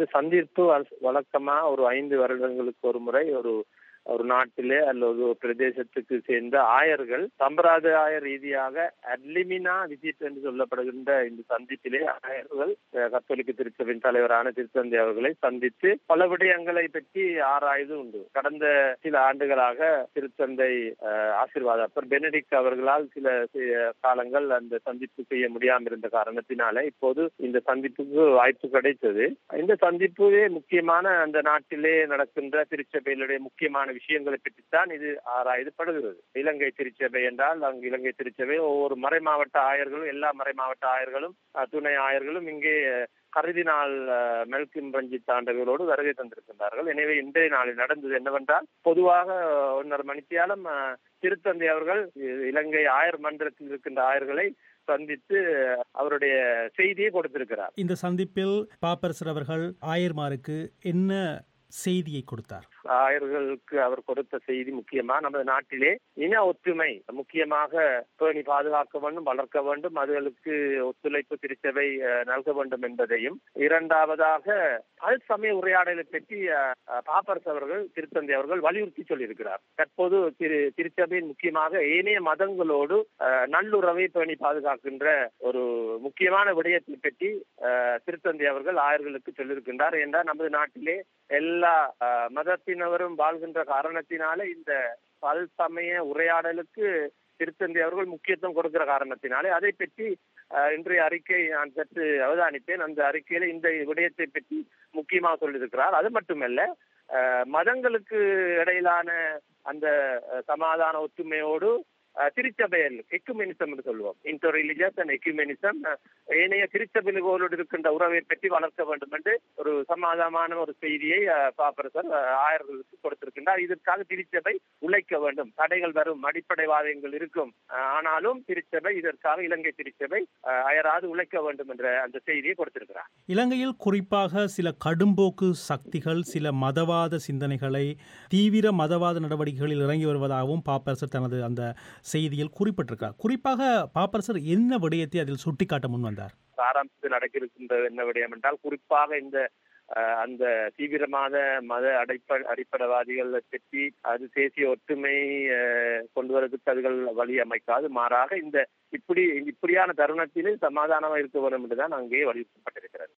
இந்த சந்திப்பு வழ- வழக்கமா ஒரு ஐந்து வருடங்களுக்கு ஒரு முறை ஒரு ஒரு நாட்டிலே அல்லது ஒரு பிரதேசத்துக்கு சேர்ந்த ஆயர்கள் சம்பிரதாய ரீதியாக அட்லிமினா விசிட் என்று சொல்லப்படுகின்ற இந்த சந்திப்பிலே ஆயர்கள் அஹ், கத்தோலிக்க திருச்சபையின் தலைவரான திருத்தந்தை அவர்களை சந்தித்து பல விடயங்களை பற்றி ஆராய்ந்து உண்டு கடந்த சில ஆண்டுகளாக திருத்தந்தை அஹ், ஆசீர்வாத அப்பர் பெனடிக்ட் அவர்களால் சில சி- காலங்கள் அந்த சந்திப்பு செய்ய முடியாமல் இருந்த காரணத்தினால இப்போது இந்த சந்திப்புக்கு வாய்ப்பு கிடைத்தது இந்த சந்திப்புவே முக்கியமான அந்த நாட்டிலே நடக்கின்ற திருச்சபையினுடைய முக்கியமான விஷயங்களை பற்றித்தான் இது ஆராயப்படுகிறது இலங்கை திருச்சபை என்றால் அங்கு இலங்கை திருச்சபை ஒவ்வொரு மறை மாவட்ட ஆயர்களும் எல்லா மறை மாவட்ட ஆயர்களும் அஹ், துணை ஆயர்களும் இங்கே கருதினால் அஹ், மெல்கிம் ரஞ்சித் ஆண்டவர்களோடு வருகை தந்திருக்கின்றார்கள் எனவே இன்றைய நாளில் நடந்தது என்னவென்றால் பொதுவாக அஹ், ஒன்றரை மணித்தியாலம் அஹ், திருத்தந்தை அவர்கள் இ- இலங்கை ஆயர் மன்றத்தில் இருக்கின்ற ஆயர்களை சந்தித்து அவருடைய செய்தியை கொடுத்திருக்கிறார் இந்த சந்திப்பில் பாப்பரசர் அவர்கள் ஆயர்மாருக்கு என்ன செய்தியை கொடுத்தார் ஆயர்களுக்கு அவர் கொடுத்த செய்தி முக்கியமா நமது நாட்டிலே இன ஒற்றுமை முக்கியமாக பேணி பாதுகாக்க வேண்டும் வளர்க்க வேண்டும் அதுகளுக்கு ஒத்துழைப்பு திருச்சபை அஹ், நல்க வேண்டும் என்பதையும் இரண்டாவதாக பல் சமய உரையாடலை பற்றி அஹ், அஹ், பாப்பரசு அவர்கள் திருத்தந்தை அவர்கள் வலியுறுத்தி சொல்லியிருக்கிறார் தற்போது திரு திருச்சபையின் முக்கியமாக ஏனைய மதங்களோடு அஹ், நல்லுறவை பேணி பாதுகாக்கின்ற ஒரு முக்கியமான விடயத்தை பற்றி அஹ், திருத்தந்தை அவர்கள் ஆயர்களுக்கு சொல்லியிருக்கின்றார் என்றால் நமது நாட்டிலே எல்லா அஹ், மதத்தினரும் வாழ்கின்ற காரணத்தினால இந்த பல் சமய உரையாடலுக்கு திருத்தந்தை அவர்கள் முக்கியத்துவம் கொடுக்கிற காரணத்தினாலே அதை பற்றி அஹ், இன்றைய அறிக்கை நான் சற்று அவதானித்தேன் அந்த அறிக்கையில இந்த விடயத்தை பற்றி முக்கியமாக சொல்லியிருக்கிறார் அது மட்டுமல்ல அஹ், மதங்களுக்கு இடையிலான அந்த அஹ், சமாதான ஒற்றுமையோடு அஹ், திருச்சபையில் எக்குமெனிசம் என்று சொல்லுவோம் இன்டர் ரிலிஜியஸ் அண்ட் எக்குமெனிசம் ஏனைய திருச்சபைகளோடு இருக்கின்ற உறவை பற்றி வளர்க்க வேண்டும் என்று ஒரு சமாதானமான ஒரு செய்தியை அஹ், பாப்பரசர் அஹ், ஆயர்களுக்கு கொடுத்திருக்கின்றார் இதற்காக திருச்சபை உழைக்க வேண்டும் தடைகள் வரும் அடிப்படைவாதங்கள் இருக்கும் அஹ், ஆனாலும் திருச்சபை இதற்காக இலங்கை திருச்சபை அஹ், அயராது உழைக்க வேண்டும் என்ற அந்த செய்தியை கொடுத்திருக்கிறார் இலங்கையில் குறிப்பாக சில கடும்போக்கு சக்திகள் சில மதவாத சிந்தனைகளை தீவிர மதவாத நடவடிக்கைகளில் இறங்கி வருவதாகவும் பாப்பரசர் தனது அந்த செய்தியில் குறிப்பிட்டிருக்கார் குறிப்பாக பாப்பரசர் என்ன விடயத்தை அதில் சுட்டிக்காட்ட முன் வந்தார் ஆரம்பித்து நடக்கிருக்கின்ற என்ன விடயம் என்றால் குறிப்பாக இந்த அஹ், அந்த தீவிரமான மத அடைப்ப அடிப்படைவாதிகளை பற்றி அது தேசிய ஒற்றுமை அஹ், கொண்டு வரதுக்கு அதுகள் வழி அமைக்காது மாறாக இந்த இப்படி இப்படியான தருணத்திலே சமாதானமாக இருக்க வேண்டும் என்றுதான் அங்கே வலியுறுத்தப்பட்டிருக்கிறது